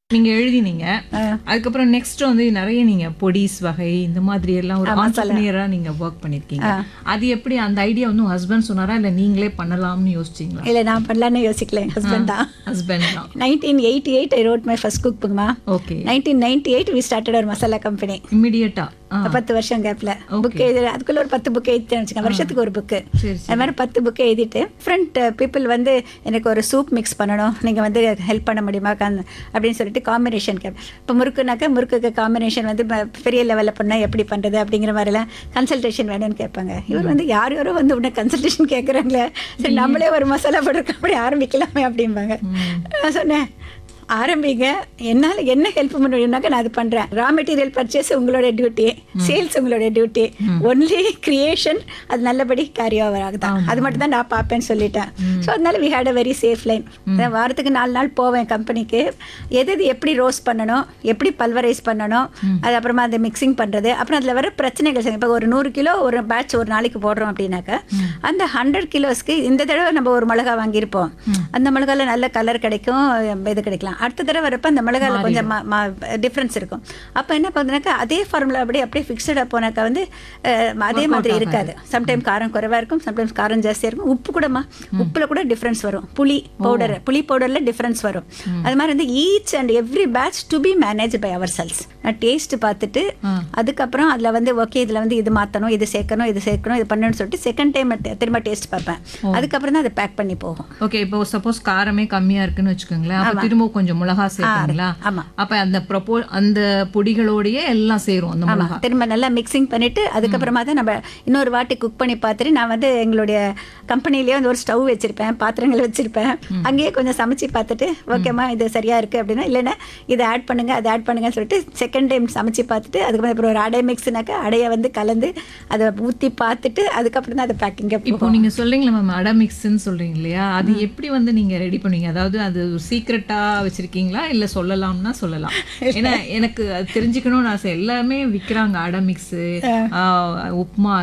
நீங்க எழுதினீங்க அதுக்கப்புறம் நெக்ஸ்ட் வந்து நிறைய நீங்க பொடிஸ் வகை இந்த மாதிரி எல்லாம் ஒரு ஆண்டர்பிரினியரா நீங்க ஒர்க் பண்ணிருக்கீங்க அது எப்படி அந்த ஐடியா வந்து ஹஸ்பண்ட் சொன்னாரா இல்ல நீங்களே பண்ணலாம்னு யோசிச்சீங்களா இல்லை நான் பண்ணலான்னு யோசிக்கல என் ஹஸ்பண்ட் தான் ஹஸ்பண்ட் தான் nineteen eighty eight I wrote my first cook புக்மா okay nineteen ninety eight we started ஒரு மசாலா கம்பெனி இம்மிடியட்டா பத்து வருஷம் கேப்ல புக் எழுதி அதுக்குள்ள ஒரு பத்து புக் எழுதிட்டேன் வச்சுக்கோங்க வருஷத்துக்கு ஒரு புக்கு சரி அது மாதிரி பத்து புக்கு எழுதிட்டு டிஃப்ரெண்ட் பீப்புள் வந்து எனக்கு ஒரு சூப் மிக்ஸ் பண்ணணும் நீங்கள் வந்து ஹெல்ப் பண்ண முடியுமா கன் அப்படின்னு சொல்லிட்டு காம்பினேஷன் கேப் இப்போ முறுக்குனாக்கா முறுக்குக்கு காம்பினேஷன் வந்து ப- பெரிய லெவலில் பண்ணால் எப்படி பண்ணுறது அப்படிங்கிற மாதிரிலாம் கன்சல்டேஷன் வேணும்னு கேட்பாங்க இவர் வந்து யார் யாரோ வந்து உடனே கன்சல்டேஷன் கேட்குறாங்களே சரி நம்மளே ஒரு மசாலா பவுடர் கம்பெனி ஆரம்பிக்கலாமே அப்படிம்பாங்க நான் சொன்னேன் ஆரம்பிங்க என்னால் என்ன ஹெல்ப் முடியும்னாக்க நான் அது பண்ணுறேன் ரா மெட்டீரியல் பர்ச்சேஸ் உங்களோட டியூட்டி சேல்ஸ் உங்களோட டியூட்டி ஒன்லி கிரியேஷன் அது நல்லபடி கேரி ஓவர் ஆகுதா அது மட்டும் தான் நான் பார்ப்பேன்னு சொல்லிட்டேன் ஸோ அதனால we had a very safe line வாரத்துக்கு நாலு நாள் போவேன் கம்பெனிக்கு எது எது எப்படி ரோஸ்ட் பண்ணணும் எப்படி பல்வரைஸ் பண்ணணும் அது அப்புறமா அந்த மிக்சிங் பண்ணுறது அப்புறம் அதில் வர பிரச்சனைகள் இப்போ ஒரு நூறு கிலோ ஒரு பேட்ச் ஒரு நாளைக்கு போடுறோம் அப்படின்னாக்கா அந்த ஹண்ட்ரட் கிலோஸ்க்கு இந்த தடவை நம்ம ஒரு மிளகா வாங்கியிருப்போம் அந்த மிளகால நல்ல கலர் கிடைக்கும் இது கிடைக்கலாம் அடுத்த தடவை வரப்ப அந்த மிளகால கொஞ்சம் டிஃப்ரென்ஸ் இருக்கும் அப்போ என்ன பண்ணுனாக்கா அதே ஃபார்முலா அப்படியே அப்படியே ஃபிக்ஸடாக போனாக்கா வந்து அஹ், அதே மாதிரி இருக்காது சம்டைம் காரம் குறைவாக இருக்கும் சம்டைம்ஸ் காரம் ஜாஸ்தியாக இருக்கும் உப்பு கூடமா உப்புல கூட டிஃப்ரென்ஸ் வரும் புளி பவுடர் புளி பவுடரில் டிஃப்ரென்ஸ் வரும் அது மாதிரி வந்து each and every batch to be manage by ourselves நான் டேஸ்ட் பார்த்துட்டு அதுக்கப்புறம் அதில் வந்து ஓகே இதில் வந்து இது மாற்றணும் இது சேர்க்கணும் இது சேர்க்கணும் இது பண்ணணும்னு சொல்லிட்டு செகண்ட் டைம் திரும்ப டேஸ்ட் பார்ப்பேன் அதுக்கப்புறம் தான் அதை பேக் பண்ணி போகும் ஓகே இப்போ சப்போஸ் காரமே கம்மியா இருக்குன்னு வச்சுக்கோங்களேன் அப்ப திரும்ப கொஞ்சம் மிளகா சேர்ப்பீங்களா ஆமா. அப்ப அந்த ப்ரொபோ அந்த பொடிகளோடயே எல்லாம் சேரும் அந்த ஆமா மிளகா திரும்ப நல்லா மிக்சிங் பண்ணிட்டு அதுக்கப்புறமா தான் நம்ம இன்னொரு வாட்டி குக் பண்ணி பார்த்துட்டு நான் வந்து எங்களுடைய கம்பெனிலேயே வந்து ஒரு ஸ்டவ் வச்சிருப்பேன் பாத்திரங்கள் வச்சிருப்பேன் அங்கேயே கொஞ்சம் சமைச்சு பார்த்துட்டு ஓகேம்மா இது சரியா இருக்கு அப்படின்னா இல்லைன்னா இதை ஆட் பண்ணுங்க அதை ஆட் பண்ணுங்கன்னு சொல்லிட்டு செகண்ட் டைம் சமைச்சு பார்த்துட்டு அதுக்கப்புறம் அப்புறம் ஒரு அடை மிக்ஸ்னாக்கா அடையை வந்து கலந்து அதை ஊற்றி பார்த்துட்டு அதுக்கப்புறம் தான் அதை பேக்கிங்க இப்போ நீங்க சொல்றீங்களா மேம் அடை மிக்ஸ்ன்னு சொல்றீங்க இல்லையா அது எப்படி வந்து நீங்க ரெடி பண்ணுவீங்க அதாவது அது சீக்ரெட்டா வச்சிருக்கீங்களா இல்ல சொல்லலாம்னா சொல்லலாம் ஏன்னா எனக்கு அது தெரிஞ்சுக்கணும்னு ஆசை எல்லாமே விக்கிறாங்க அடை மிக்ஸ் உப்புமா